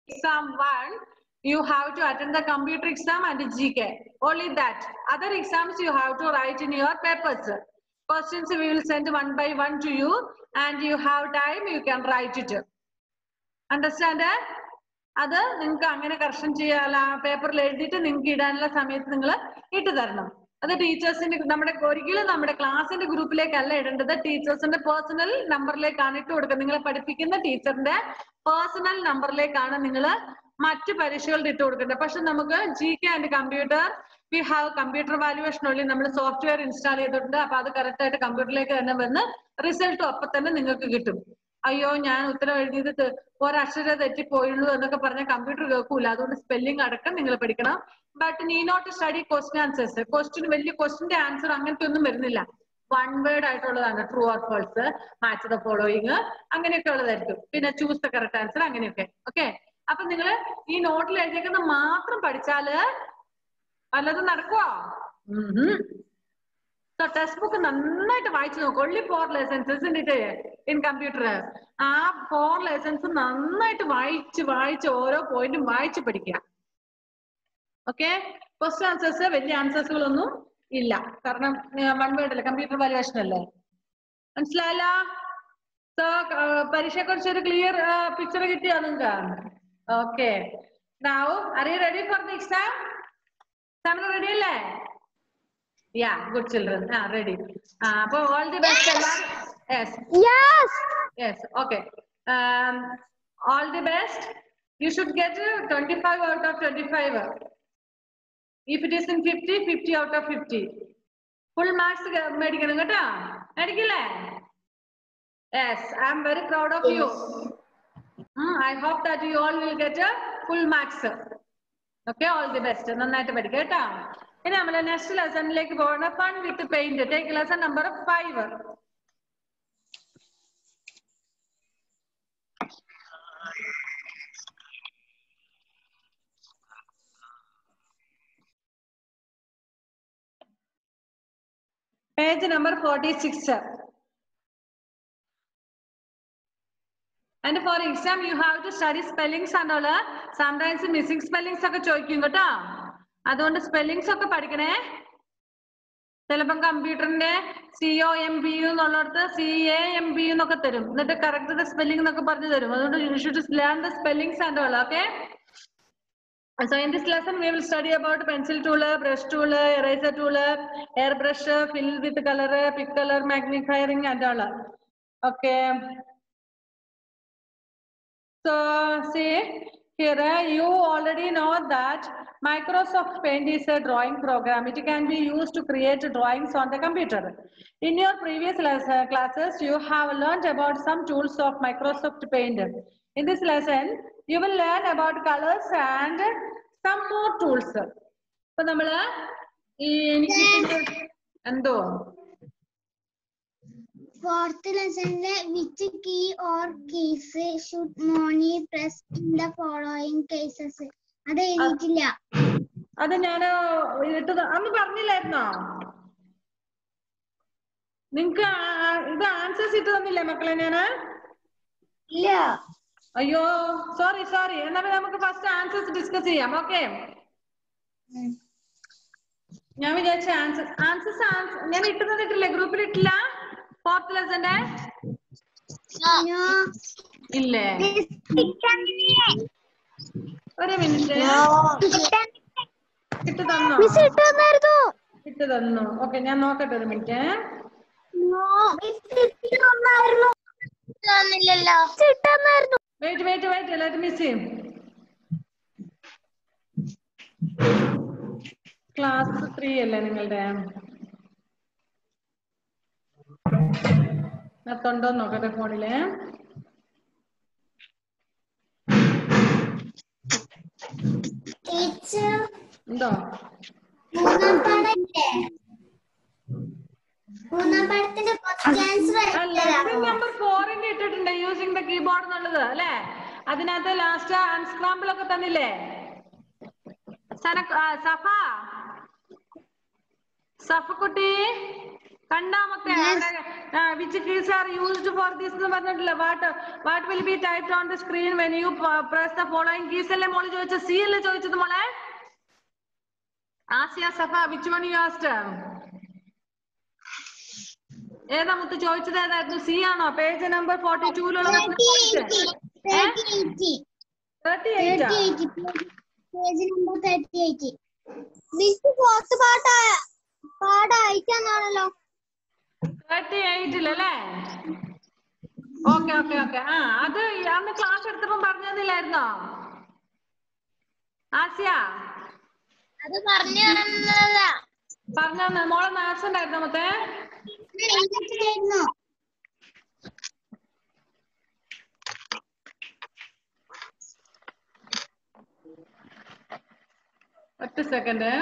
exam one, you have to attend the computer exam and GK. Only that. Other exams you have to write in your papers. Questions we will send one by one to you and you have time, you can write it. Understand? അത് നിങ്ങൾക്ക് അങ്ങനെ correction ചെയ്യാൻ പേപ്പറിൽ എഴുതിയിട്ട് നിങ്ങൾക്ക് ഇടാനുള്ള സമയത്ത് നിങ്ങൾ ഇട്ട് തരണം അത് ടീച്ചേഴ്സിന്റെ നമ്മുടെ ഒരിക്കലും നമ്മുടെ ക്ലാസ്സിന്റെ ഗ്രൂപ്പിലേക്കല്ല ഇടേണ്ടത് ടീച്ചേഴ്സിന്റെ പേഴ്സണൽ നമ്പറിലേക്കാണ് ഇട്ട് കൊടുക്കുന്നത് നിങ്ങളെ പഠിപ്പിക്കുന്ന ടീച്ചറിന്റെ പേഴ്സണൽ നമ്പറിലേക്കാണ് നിങ്ങൾ മറ്റു പരീക്ഷകളുടെ ഇട്ട് കൊടുക്കേണ്ടത് പക്ഷെ നമുക്ക് G K and computer we have computer valuation ഉള്ളിൽ നമ്മൾ സോഫ്റ്റ്വെയർ ഇൻസ്റ്റാൾ ചെയ്തിട്ടുണ്ട് അപ്പൊ അത് കറക്റ്റ് ആയിട്ട് കമ്പ്യൂട്ടറിലേക്ക് തന്നെ വന്ന് റിസൾട്ടും അപ്പൊ തന്നെ നിങ്ങൾക്ക് കിട്ടും അയ്യോ ഞാൻ ഉത്തരം എഴുതിയത് തെ- ഒരക്ഷരം തെറ്റിപ്പോയുള്ളൂ എന്നൊക്കെ പറഞ്ഞ കമ്പ്യൂട്ടർ കേൾക്കൂല അതുകൊണ്ട് സ്പെല്ലിംഗ് അടക്കം നിങ്ങൾ പഠിക്കണം but need not study question answers question വലിയ ക്വസ്റ്റിന്റെ ആൻസർ അങ്ങനത്തെ ഒന്നും വരുന്നില്ല വൺ വേർഡ് ആയിട്ടുള്ളതാണ് true or false match the following അങ്ങനെയൊക്കെ ഉള്ളതായിരിക്കും പിന്നെ ചൂസ് ദ കറക്റ്റ് ആൻസർ അങ്ങനെയൊക്കെ ഓക്കെ അപ്പൊ നിങ്ങൾ ഈ നോട്ടിൽ എഴുതിയേക്കുന്ന മാത്രം പഠിച്ചാല് വല്ലതും നടക്കുവോ ടെക്സ്റ്റ് ബുക്ക് നന്നായിട്ട് വായിച്ചു നോക്കും only four lessons in computer ആ ഫോർ ലെസൺസ് നന്നായിട്ട് വായിച്ച് വായിച്ച് ഓരോ പോയിന്റും വായിച്ച് പഠിക്കുക ഓക്കെ ക്വസ്റ്റ്യൻ ആൻസേഴ്സ് വലിയ ആൻസേഴ്സുകളൊന്നും ഇല്ല കാരണം വൺ വേർഡ് അല്ലേ കമ്പ്യൂട്ടർ വാല്യുവേഷൻ അല്ലേ മനസ്സിലായല്ല സോ പരീക്ഷയെ കുറിച്ച് ഒരു ക്ലിയർ പിക്ചർ കിട്ടിയോ നിങ്ങൾക്ക് okay now are you ready for the exam എക്സാമിന് റെഡി അല്ലേ യാ ഗുഡ് ചിൽഡ്രൻ ആ റെഡി ആ അപ്പൊ ഓൾ ദി ബെസ്റ്റ് എല്ലാവരും yes Yes. Yes, okay. Um, all the best. You should get uh, 25 out of 25. If it is in 50, 50 out of 50. Full marks uh, മേടിക്കണം കേട്ടോ മേടിക്കില്ലേ yes I'm very proud of you I hope that you all will get full marks okay all the best നന്നായിട്ട് പഠിക്കുക കേട്ടോ ഇനി നമ്മൾ next ലെസണിലേക്ക് പോകണം fun with paint take lesson number five Page number 46. And for exam, you have to study spellings and all. Sometimes missing spellings ഒക്കെ ചോദിക്കും കേട്ടോ അതുകൊണ്ട് സ്പെല്ലിങ്സ് ഒക്കെ പഠിക്കണേ ചിലപ്പം കമ്പ്യൂട്ടറിന്റെ C O M B U എന്നുള്ളിടത്ത് C A M B U എന്നൊക്കെ തരും എന്നിട്ട് കറക്റ്റ് സ്പെല്ലിംഗ് എന്നൊക്കെ പറഞ്ഞു തരും അതുകൊണ്ട് you should learn the spellings and all okay So in this lesson, we will study about pencil tool, brush tool, eraser tool, airbrush, fill with color, pick color, magnifying and all. Okay. So see here, you already know that Microsoft Paint is a drawing program. It can be used to create drawings on the computer. In your previous les- uh, classes, you have learned about some tools of Microsoft Paint. In this lesson, you will learn about colors and some more tools. അപ്പൊ നമ്മള് ഈ എനിക്ക് പിന്നെ എന്തോ Fourth lesson, which key or keys should Moni press in the following cases? അത് എഴുതിയിട്ടില്ല അത് ഞാൻ ഇട്ടത് അന്ന് പറഞ്ഞില്ലായിരുന്നോ നിങ്ങക്ക് ആ- ആ- ഇത് ആൻസേഴ്സ് ഇട്ട് തന്നില്ലേ മക്കളെ ഞാന് ഇല്ല അയ്യോ സോറി സോറി എന്നാ പിന്നെ നമുക്ക് ഫസ്റ്റ് ആൻസേഴ്സ് ഡിസ്കസ് ചെയ്യാം ഓക്കെ ഞാൻ വിചാരിച്ച ആൻസർ ആൻസേഴ്സ് ഞാൻ ഇട്ട് തന്നിട്ടില്ലേ ഗ്രൂപ്പിൽ ഇട്ടില്ല ഫോർത്ത് ലെസന്റെ ഇല്ലേ ഒരു മിനിറ്റ് ഇട്ട് തന്നോ മിസ് ഇട്ടുതന്നായിരുന്നു ഇട്ട് തന്നു ഓക്കെ ഞാൻ നോക്കട്ടെ ഒരു മിനിറ്റ് തന്നില്ലല്ലോ ഇട്ടുതന്നായിരുന്നു wait wait wait let me see class three അല്ലേ നിങ്ങളുടെ അകത്തുണ്ടോ നോക്കട്ടെ ഫോണില് ടീച്ചർ ഉണ്ടോ മൂന്നാം പാടല്ലേ മൂന്നാം പാടത്തിന്റെ ക്വസ്റ്റ്യൻസ് നമ്പർ ഫോറിന്റെ ഇട്ടിട്ടുണ്ട് യൂസിങ് ദ കീബോർഡ് എന്നുള്ളത് അല്ലെ അതിനകത്ത് ലാസ്റ്റ് അൺസ്ക്രാമ്പിൾ ഒക്കെ തന്നില്ലേ സന ആ, സഫ സഫക്കുട്ടി രണ്ടാമത്തെ which keys are used for this എന്ന് പറഞ്ഞിട്ടില്ല what what will be typed on the screen when you press the following keys അല്ലേ മോള് ചോദിച്ചത് സി അല്ലേ ചോദിച്ചത് മോളെ Asiya Safa which one you asked ഏതാ മുത്ത് ചോദിച്ചത് ഏതായിരുന്നു സി ആണോ പേജ് നമ്പർ ഫോർട്ടി ടൂലുള്ള thirty eight page number thirty eight miss fourth പാട്ട് പാടായിട്ടാണല്ലോ തേർട്ടി എയ്റ്റിലല്ലേ ഓക്കെ ഓക്കെ ഓക്കെ ആ അത് അന്ന് ക്ലാസ് എടുത്തപ്പോ പറഞ്ഞതില്ലായിരുന്നോ ആസിയ അത് പറഞ്ഞു തന്നതാ പറഞ്ഞ മോളെ മാത്സ് ഉണ്ടായിരുന്നോ മൊത്തേ എഴുതിയിട്ടില്ലായിരുന്നോ ഒറ്റ second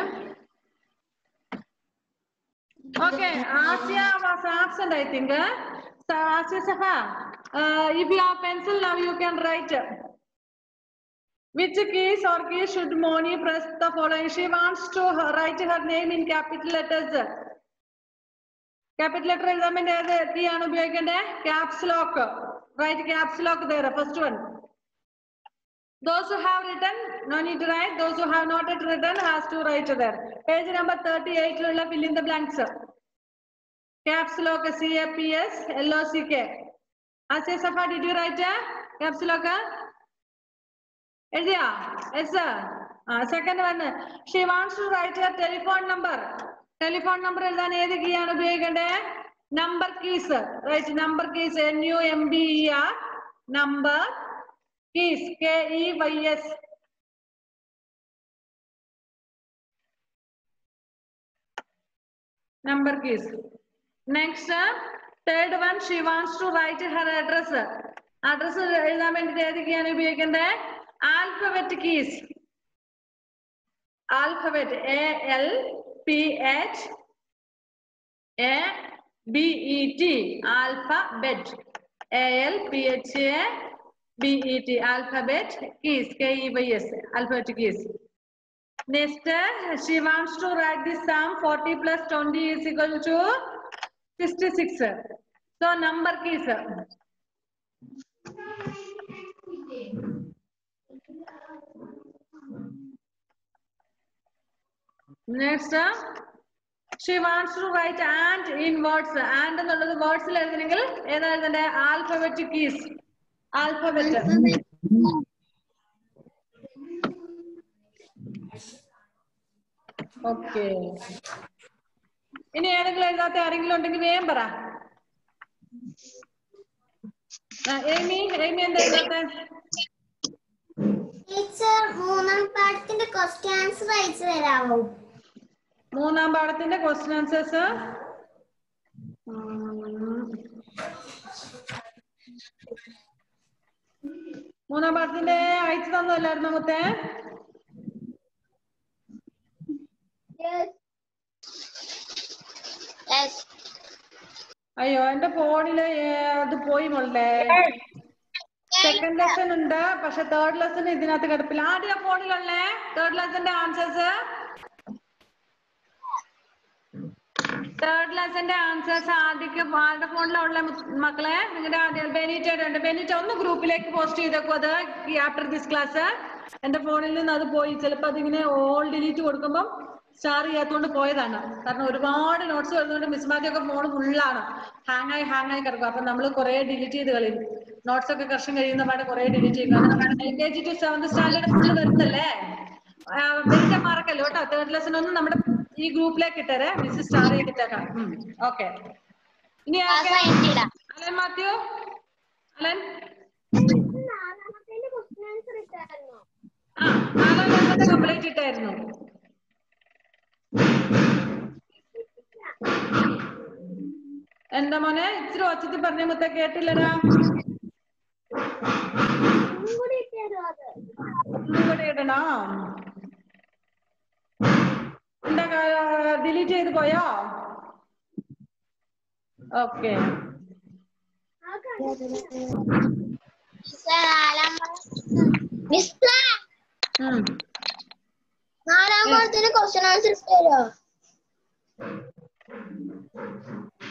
okay Asiya was absent I think Asiya സഹ if you have pencil now you can write Which keys or keys should Moni press the following? She wants to her- write her name in capital letters. Capital letter എഴുതാൻ വേണ്ടി ഏത് key ആണ് ഉപയോഗിക്കേണ്ടത് caps lock right caps lock there first one Those who have written, no need to write. Those who have not yet written has to write there. Page number 38 ലുള്ള fill in the blanks. Caps lock C A P S L O C K. Asya Safa, did you write a caps lock? എഴുതിയാ yes ആ second one she wants to write your telephone number telephone number എഴുതാൻ ഏത് key ആണ് ഉപയോഗിക്കേണ്ടത് number keys right number keys N U M B E R number keys K E Y S number keys. Next, uh, third one, she wants to write her address. Address എഴുതാൻ വേണ്ടിട്ട് ഏതൊക്കെയാണ് ഉപയോഗിക്കേണ്ടത് alphabet keys alphabet A L P H A B E T alphabet A L P H A B E T alphabet keys K E Y S alphabet keys Next, uh, she wants to write this sum 40 plus 20 is equal to 56. So, number keys. Next, uh, she wants to write and in words. And എന്നുള്ളത് വേർഡ്സിൽ എഴുതണമെങ്കിൽ ഏതാ എഴുതണ്ടേ alphabet keys alphabet okay ഇനി ഏതെങ്കിലും എഴുതാത്ത ആരെങ്കിലും ഉണ്ടെങ്കിൽ വേഗം പറ ആ, എയ്മി എയ്മി എന്താ എഴുതാത്ത ടീച്ചർ മൂന്നാം പാഠത്തിന്റെ ക്വസ്റ്റ്യൻ ആൻസർ അയച്ചു തരാമോ മൂന്നാം പാഠത്തിന്റെ ക്വസ്റ്റ്യൻ ആൻസേഴ്സ് മൂന്നാം പാഠത്തിന്റെ അയച്ചു തന്നല്ലായിരുന്നു മുത്തേ അയ്യോ എന്റെ ഫോണില് അത് പോയി മോളെ സെക്കൻഡ് ലെസൺ ഉണ്ട് പക്ഷെ തേർഡ് ലെസൺ ഇതിനകത്ത് കിടപ്പില്ല ആദ്യം ആ ഫോണിലുള്ളേ തേർഡ് ലെസന്റെ ആൻസേഴ്സ് തേർഡ് ലെസന്റെ ആൻസേഴ്സ് ആദ്യമൊക്കെ ആരുടെ ഫോണിലുള്ള മക്കളെ നിങ്ങളുടെ ആദ്യം ബെനീറ്റയുടെ ഉണ്ട് ബെനീറ്റ ഒന്ന് ഗ്രൂപ്പിലേക്ക് പോസ്റ്റ് ചെയ്തേക്കും അത് ആഫ്റ്റർ ദിസ് ക്ലാസ് എന്റെ ഫോണിൽ നിന്ന് അത് പോയി ചിലപ്പോൾ അതിങ്ങനെ ഓൾ ഡിലീറ്റ് കൊടുക്കുമ്പോൾ സ്റ്റാർ ചെയ്യാത്തോണ്ട് പോയതാണ് കാരണം ഒരുപാട് നോട്ട്സ് വരുന്നതുകൊണ്ട് മിസ്മാറ്റൊക്കെ ഫോൺ ഫുള്ളാണ് ഹാങ് ആയി ഹാങ് ആയി കിടക്കും അപ്പൊ നമ്മൾ കുറെ ഡിലീറ്റ് ചെയ്ത് കളയും നോട്ട്സ് ഒക്കെ കർഷം കഴിയുന്ന പാടെ കുറെ ഡിലീറ്റ് ചെയ്യും കാരണം L K G to seventh standard full വരുന്നല്ലേ വെയിറ്റ് മറക്കല്ലോ കേട്ടോ തേർഡ് ലെസൺ ഒന്നും നമ്മുടെ ഈ ഗ്രൂപ്പിലേക്ക് ഇട്ടേരെ മിസ് സ്റ്റാർ ചെയ്തിട്ടേക്കാം ഓക്കെ ഇനി ആർക്കെ- അലൻ മാത്യു അലൻ നാലാമത്തെ ക്വസ്റ്റ്യൻ ആൻസർ ഇട്ടായിരുന്നോ ആ നാലാം ലെസന്റെ കംപ്ലീറ്റ് ഇട്ടായിരുന്നു എന്താ മോനെ ഇച്ചിരി ഒച്ചത്തിൽ പറഞ്ഞ മുത്ത കേട്ടില്ലടാ ഒന്നും കൂടി ഇട്ടായിരുന്നോ അത് ഒന്നും കൂടെ ഇടണോ എന്താ ഡിലീറ്റ് ചെയ്ത് പോയോ ഓക്കെ നാലാം പാഠത്തിന്റെ ക്വസ്റ്റ്യൻ ആൻസർ തരുമോ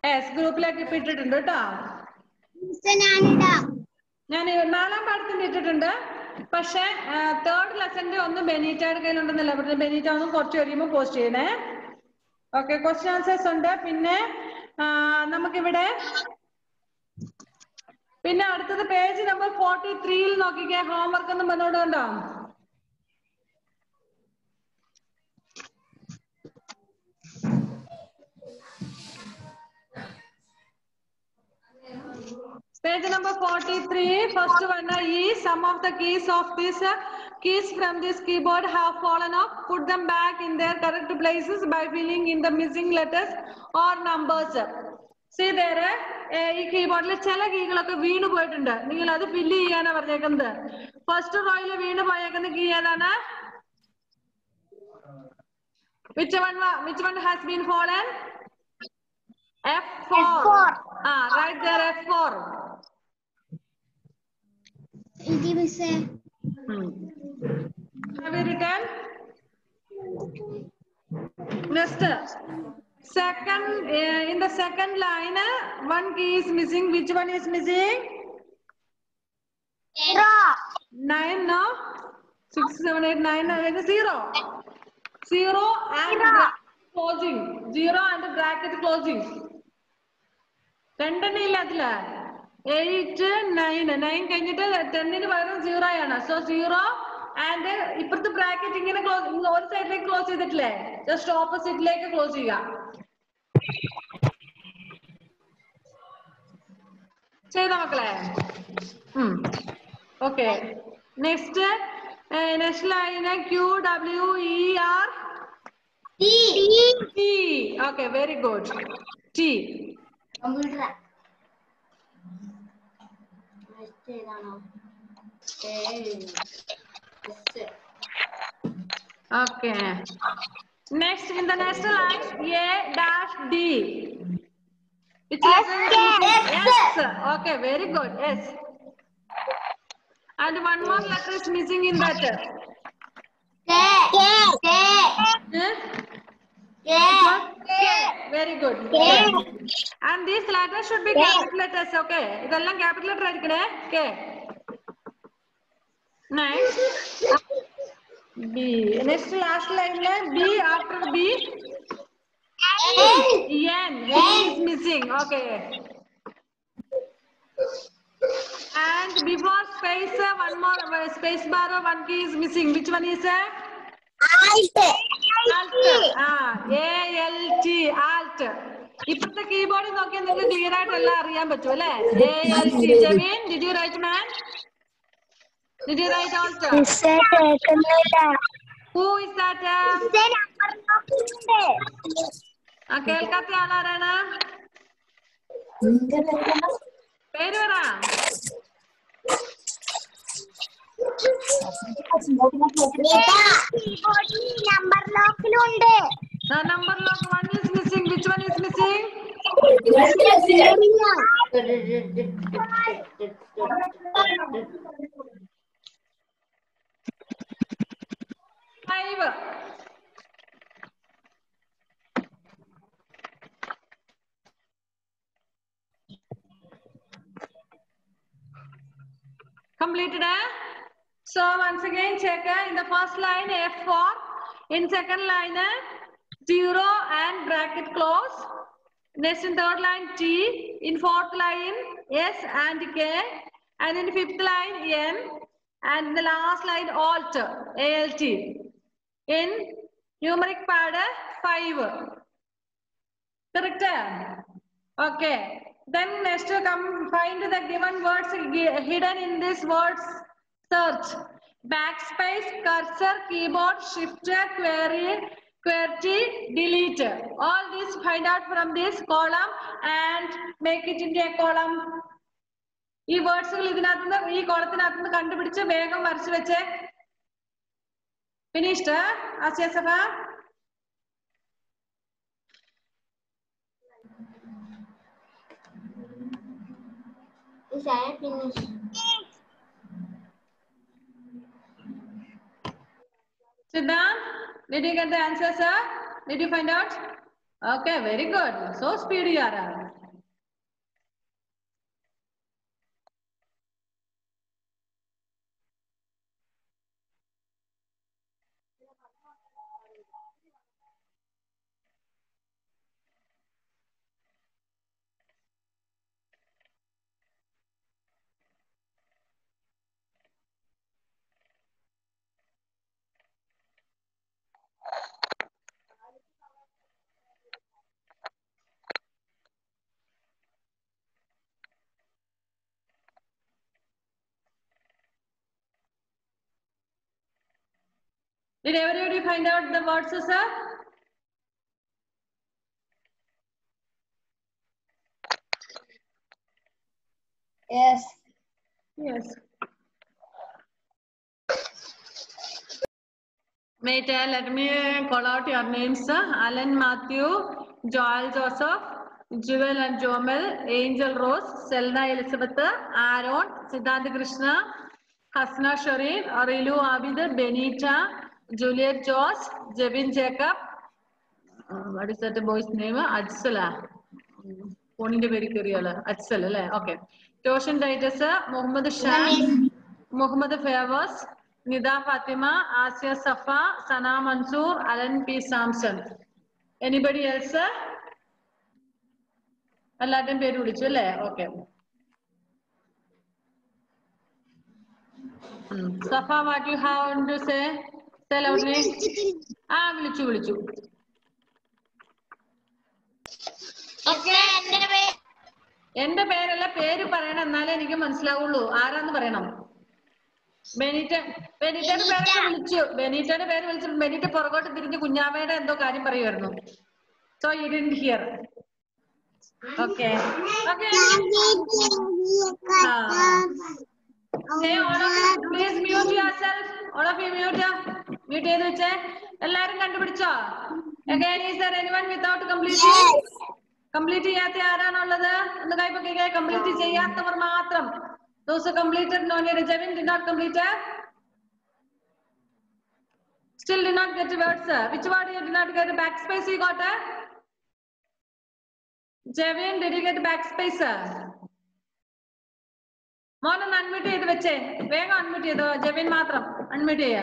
യെസ് ഗ്രൂപ്പിലേക്ക് ഇപ്പൊ ഇട്ടിട്ടുണ്ട് കേട്ടോ മിസ് ഞാനിടാം ഞാൻ ഈ നാലാം പാഠത്തിന്റെ ഇട്ടിട്ടുണ്ട് പക്ഷെ തേർഡ് ലെസന്റെ ഒന്ന് ബെനീറ്റയുടെ കയ്യിലുണ്ടെന്നല്ല പറഞ്ഞത് ബെനീറ്റ ഒന്നും കുറച്ച് കഴിയുമ്പോൾ പോസ്റ്റ് ചെയ്യണേ ഓക്കെ ക്വസ്റ്റ്യൻ ആൻസേഴ്സ് ഉണ്ട് പിന്നെ ആ, നമുക്കിവിടെ പിന്നെ അടുത്തത് പേജ് നമ്പർ ഫോർട്ടി ത്രീയിൽ നോക്കിക്കേ ഹോംവർക്ക് എന്ന് പറഞ്ഞോണ്ടുണ്ടോ Page number 43, first one is some of the keys of this uh, keys from this keyboard have fallen off. Put them back in their correct places by filling in the missing letters or numbers. See there, eh, ഈ കീബോർഡിൽ ചില കീകളൊക്കെ വീണ് പോയിട്ടുണ്ട് നിങ്ങൾ അത് fill ചെയ്യാനാ പറഞ്ഞേക്കുന്നത് first റോയിൽ വീണ് പോയേക്കുന്ന കീ ഏതാണ് which one which one has been fallen F4. F4. Ah, right there, F4. ഇത് മിസ്സേ Have you written? Next. Second, uh, in the second line, uh, one key is missing. Which one is missing? Nine, no? Six, seven, eight, nine, nine, zero. Zero and Zero. bracket closing. Zero and bracket closing. രണ്ടെണ്ണം ഇല്ല അതില് eight nine nine കഴിഞ്ഞിട്ട് ടെന്നിന് പകരം zero ആണ് so zero and ഇപ്പുറത്തെ bracket ഇങ്ങനെ close ഒരു സൈഡിലേക്ക് ക്ലോസ് ചെയ്തിട്ടില്ലേ ജസ്റ്റ് ഓപ്പോസിറ്റിലേക്ക് ക്ലോസ് ചെയ്യുക ചെയ്ത മക്കളെ okay next next line Q W E R T okay very good T computer ഏതാണോ Okay. Next, in the next line, A dash D. Which letter is missing? S. Okay, very good. S. And one more letter is missing in that. Huh? K. Very good. And these letters should be capital letters. Okay. ഇതെല്ലാം capital letter ആയിരിക്കണേ. K. Next. B. Next last line B after B. N. N is missing. Okay. And before space, uh, one more uh, space bar, uh, one key is missing. Which one is uh, alt? Ah, A L T alt. ഇപ്പോഴത്തെ കീബോർഡിൽ നോക്കിയാൽ നിങ്ങൾക്ക് clear ആയിട്ട് എല്ലാം അറിയാൻ പറ്റും അല്ലേ A L T Jameen did you write man did you write also കേൾക്കുന്നില്ല who is that number നോക്കിയിട്ടുണ്ട് ആ കേൾക്കാത്ത ആളാരാണ് പേര് പറ നമ്പർ ലോക്കിലുണ്ട് number lock one is missing which one is missing five completed eh? so once again check eh? in the first line f4 in second line eh? zero and bracket close next in third line t in fourth line s and k and in fifth line n and in the last line alt alt in numeric pad eh, 5 correct eh? okay then next to come find the given words gi- hidden in this words search backspace cursor keyboard shift query QWERTY delete all these find out from this column and make it into a column ഈ വേർഡ്സുകൾ ഇതിനകത്ത് നിന്ന് ഈ കോളത്തിനകത്ത് നിന്ന് കണ്ടുപിടിച്ച് വേഗം വരച്ചു വെച്ചേ finished Asiya സഭ Siddhant, did you get the answer, sir? Did you find out? Okay, very good. So speedy you are. Did everybody find out the words, sir? Yes. Yes. Wait, uh, let me call out your names. sir. Alan Matthew, Joel Joseph, Jewel and Jomel, Angel Rose, Selna Elizabeth, Aaron, Siddhant Krishna, Hasna Shareen, Arilu Abid, Benita, Juliet Joss, Jevin Jacob. Uh, what is that boy's name? Ajsala. ഫോണിന്റെ പേര് കയറിയാള് അച്സൽ അല്ലേ okay ടോഷൻ Titus Muhammad Shan Muhammad ഫേവേഴ്സ് Nida Fathima Asiya Safa Sana Mansoor Alan P Samson anybody else എല്ലാവരുടെയും പേര് വിളിച്ചു അല്ലേ okay Safa what you have to say say loudly ആ വിളിച്ചു വിളിച്ചു എന്റെ പേരല്ല പേര് പറയണം എന്നാലേ എനിക്ക് മനസ്സിലാവുള്ളൂ ആരാന്ന് പറയണം ബെനീറ്റ ബെനീറ്റയുടെ പേരൊക്കെ വിളിച്ചു ബെനീറ്റയുടെ പേര് വിളിച്ചു ബെനീറ്റ പുറകോട്ട് തിരിഞ്ഞ് കുഞ്ഞാമ്മയുടെ എന്തോ കാര്യം പറയുമായിരുന്നു so you didn't hear okay okay please mute yourself all of you mute mute ചെയ്ത് വെച്ചേ എല്ലാരും കണ്ടുപിടിച്ചോ again is there anyone without complete complete ചെയ്യാത്ത ആരാണുള്ളത് ഒന്ന് കൈപ്പൊക്കെ കംപ്ലീറ്റ് ചെയ്യാത്തവർ മാത്രം those completed no need Jevin did not complete still did not get words which word you did not get back space you got Jevin did you get back space മോനൊന്ന് unmute ചെയ്ത് വെച്ചേ വേഗം unmute ചെയ്തോ ജെവിൻ മാത്രം unmute ചെയ്യാ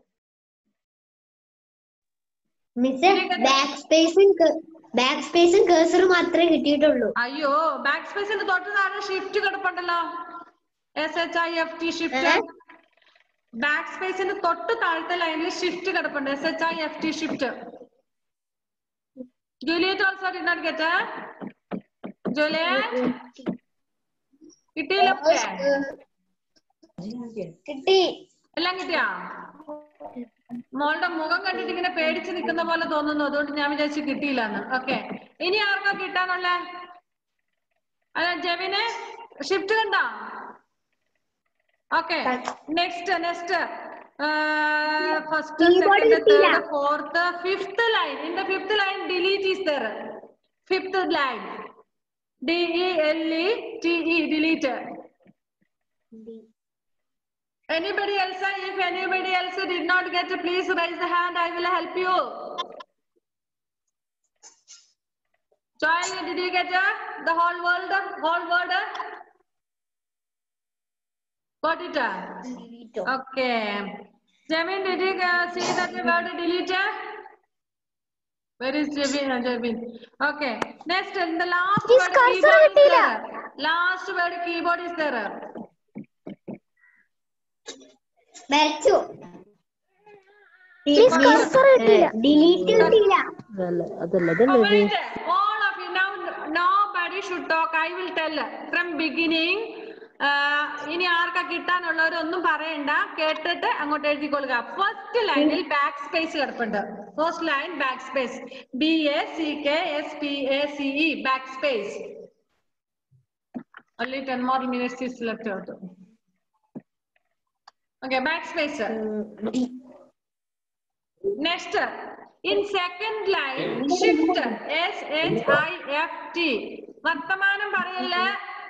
miss back സ്പേസും back സ്പേസും കേസറും മാത്രമേ കിട്ടിയിട്ടുള്ളൂ അയ്യോ ബാക്ക് സ്പേസിന്റെ തൊട്ട് താഴെ ഷിഫ്റ്റ് കിടപ്പുണ്ടല്ലോ S H I F T shift ഏ? ബാക്ക് സ്പേസിന്റെ തൊട്ട് താഴത്തെ ലൈനിൽ ഷിഫ്റ്റ് കിടപ്പുണ്ട് S H I F T shift Juliet also did not get Juliet കിട്ടിയില്ല കിട്ടി എല്ലാം കിട്ടിയാ മോളുടെ മുഖം കണ്ടിട്ട് ഇങ്ങനെ പേടിച്ച് നിൽക്കുന്ന പോലെ തോന്നുന്നു അതുകൊണ്ട് ഞാൻ വിചാരിച്ചു കിട്ടിയില്ലെന്ന് ഓക്കെ ഇനി ആർക്കാ കിട്ടാനുള്ള അല്ല ജെവിന് ഷിഫ്റ്റ് കണ്ടോ okay next next first Keyboard second കിട്ടിയില്ല. Third fourth fifth line in the fifth line delete is there fifth line D E L E T E delete Anybody else? If anybody else did not get, please raise the hand. I will help you. Joel, did you get uh, the whole world? Whole word? Got it? uh? Okay. Jamin, did you uh, see that the word delete? Where is Jamin? Uh, Jamin. Okay. Next, in the last Miss word, cursor keyboard is കിട്ടിയില്ല. there. Last word, keyboard is there. വരച്ചു Miss cursor കിട്ടിയില്ല. Delete കിട്ടിയില്ല Oh, wait. All of you now, nobody should talk. I will tell from beginning. ആഹ് ഇനി ആർക്കാ കിട്ടാനുള്ളവർ ഒന്നും പറയണ്ട കേട്ടിട്ട് അങ്ങോട്ട് എഴുതിക്കൊള്ളുക ഫസ്റ്റ് ലൈനിൽ ബാക്ക് സ്പേസ് കിടപ്പുണ്ട് first line back space B A C K S P A C E back space only 10 more minutes is left out okay backspace next in second line shift s h i f t വർത്തമാനം പറയല്ല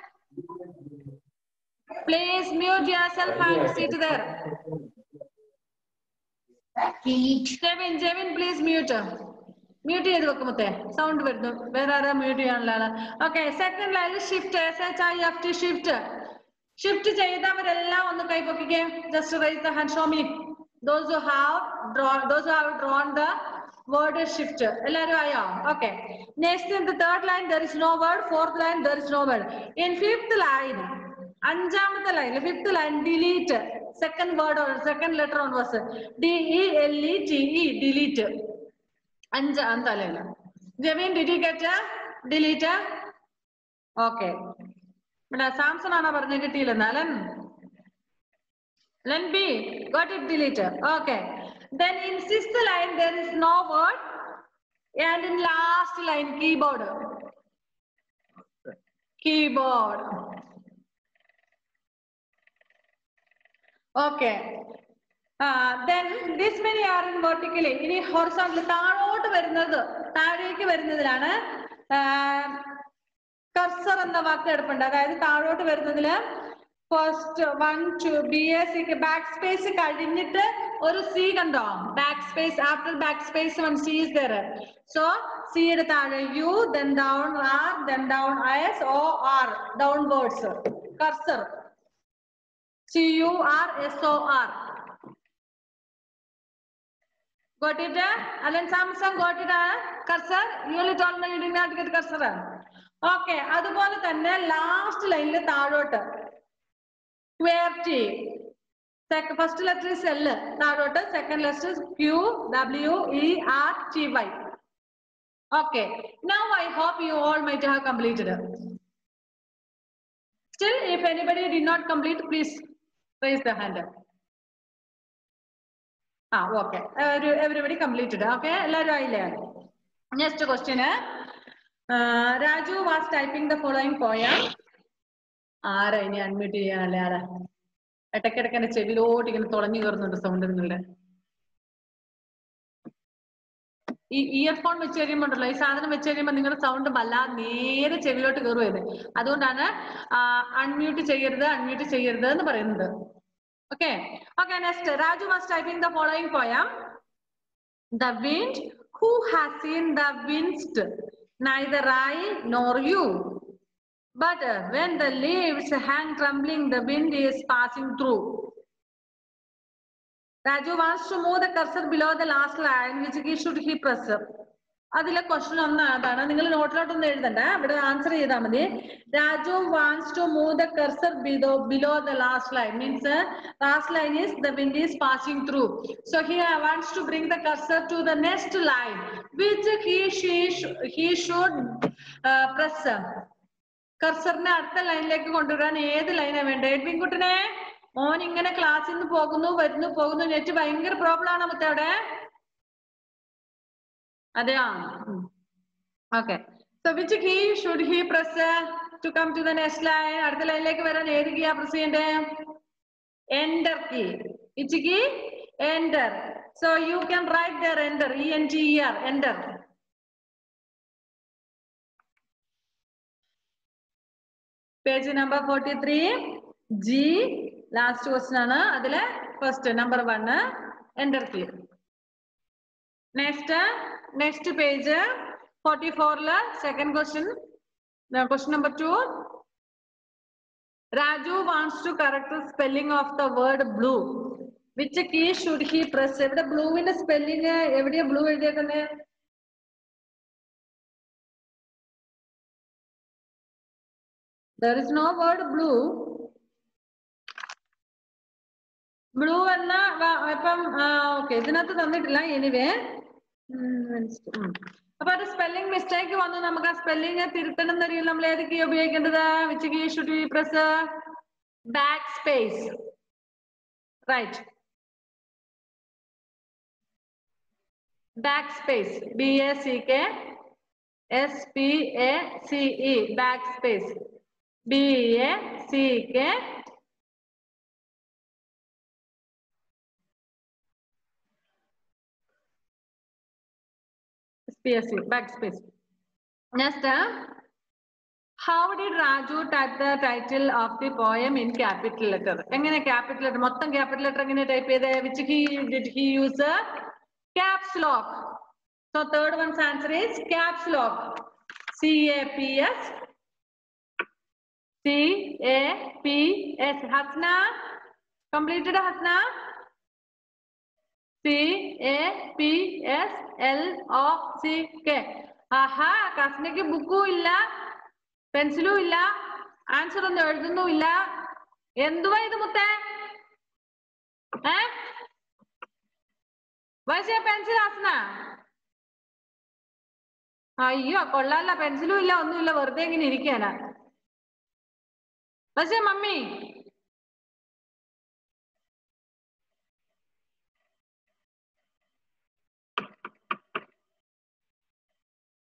please mute yourself and sit there Jevin Jevin please mute mute ചെയ്ത് വെക്കുമത്തെ sound വരുന്നു വേറെ ആരാ mute ചെയ്യാനുള്ള ആള് okay second ലൈനിൽ shift S H I F T shift shift ചെയ്തവരെല്ലാം ഒന്ന് കൈപ്പൊക്കിക്കേ just raise the hand show me those who have drawn those who have drawn the word shift എല്ലാവരും ആയോ okay next in the third line there is no word fourth line there is no word in fifth line അഞ്ചാമത്തെ line fifth line delete second word second letter on was D E L E T E delete അഞ്ചാമത്തെ line Jameen did you get delete okay ഇവിടെ Samson ആണോ പറഞ്ഞു കിട്ടിയില്ലെന്ന് Alan ലെൻ ബി got it delete okay Then in sixth line, there is no word. And in last line, keyboard. Keyboard. Okay. Uh, then this many are in vertically. ഇനി horizontal താഴോട്ട് വരുന്നത് താഴേക്ക് വരുന്നതിലാണ് കർസർ എന്ന വാക്ക് എടുപ്പുണ്ട് അതായത് താഴോട്ട് വരുന്നതില് first one two B S സിക്ക് ബാക്ക് സ്പേസ് കഴിഞ്ഞിട്ട് ഒരു സി കണ്ടോ back space after back space one C is there so സിയുടെ താഴെ U then down R then down S O R down words cursor C U R S O R Got it? Alan Samsung got it? Cursor? You only told me you did not get cursor. Okay. അതുപോലെ തന്നെ last ലൈനിൽ താഴോട്ട് qwerty first letter is L താഴോട്ട് second letter Q W E R T Y okay now I hope you all might have completed still if anybody did not complete please raise the hand ആ okay everybody completed okay എല്ലാവരും ആയില്ലേ next question Raju was typing the following poem ആരാ ഇനി admit ചെയ്യാനല്ലേ ആരാ ഇടയ്ക്കിടയ്ക്ക് എന്റെ ചെവിയിലോട്ട് ഇങ്ങനെ തുളഞ്ഞു കയറുന്നുണ്ട് സൗണ്ട് നിങ്ങളുടെ ഈ ഇയർഫോൺ വെച്ച് കഴിയുമ്പോണ്ടല്ലോ ഈ സാധനം വെച്ച് കഴിയുമ്പോൾ നിങ്ങളുടെ സൗണ്ട് വല്ലാതെ നേരെ ചെവിയിലോട്ട് കയറുമായത് അതുകൊണ്ടാണ് അൺമ്യൂട്ട് ചെയ്യരുത് അൺമ്യൂട്ട് ചെയ്യരുത് എന്ന് പറയുന്നത് okay okay next Raju was typing the following poem the wind who has seen the wind neither I nor you. But uh, when the leaves hang trembling, the wind is passing through. Raju wants to move the cursor below the last line, which he should he press. അതിലെ question ഒന്ന് അതാണ് നിങ്ങൾ നോട്ടിലോട്ടൊന്നും എഴുതണ്ട ഇവിടെ answer ചെയ്താൽ മതി Raju wants to move the cursor below below the last line means last line is the wind is passing through so he wants to bring the cursor to the next line which he he should press കർസറിനെ അടുത്ത ലൈനിലേക്ക് കൊണ്ടുവരാൻ ഏത് ലൈനാണ് വേണ്ടത് Edwin കുട്ടനെ മോൻ ഇങ്ങനെ ക്ലാസ്സിൽ നിന്ന് പോകുന്നു വരുന്നു പോകുന്നു നെറ്റ് ഭയങ്കര പ്രോബ്ലം ആണ് മൊത്തം അവിടെ അതെയോ okay so which key should he press to come to the next line അടുത്ത ലൈനിലേക്ക് വരാൻ ഏത് കീയാ പ്രസ് ചെയ്യണ്ടേ enter key which key enter so you can write there enter E N T E R enter page number forty three G last question ആണ് അതില് first number one enter key next next page forty ഫോറില് second question question number two Raju wants to correct spelling of the word blue which key should he press എവിടെ ബ്ലൂവിന്റെ spelling എവിടെയാ blue എഴുതിയേക്കുന്നത് there is no word blue blue എന്ന ഇപ്പം okay ഇതിനകത്ത് തന്നിട്ടില്ല anyway അപ്പൊ അത് സ്പെല്ലിംഗ് മിസ്റ്റേക്ക് വന്നു നമുക്ക് ആ സ്പെല്ലിംഗ് തിരുത്തണം എന്നറിയില്ല നമ്മൾ ഏത് കീ ഉപയോഗിക്കേണ്ടത് which key should be press back space right back space B A C K S P A C E back space B A C K space backspace next uh, how did raju type the title of the poem in capital letter എങ്ങനെ capital letter മൊത്തം capital letter എങ്ങനെ type ചെയ്തേ which he did he use a caps lock so third one's answer is caps lock c a p s c a p s hasna completed hasna C A P S L O C K ആഹാ കസ്നയ്ക്ക് ബുക്കും ഇല്ല പെൻസിലും ഇല്ല answer ഒന്നും എഴുതുന്നുമില്ല എന്തുവാ ഇത് മുത്തേ ഏ വയസ്സേ പെൻസിൽ ആസന അയ്യോ കൊള്ളാല്ല പെൻസിലും ഇല്ല ഒന്നുമില്ല വെറുതെ ഇങ്ങനെ ഇരിക്കാനാ വയസ്സേ മമ്മി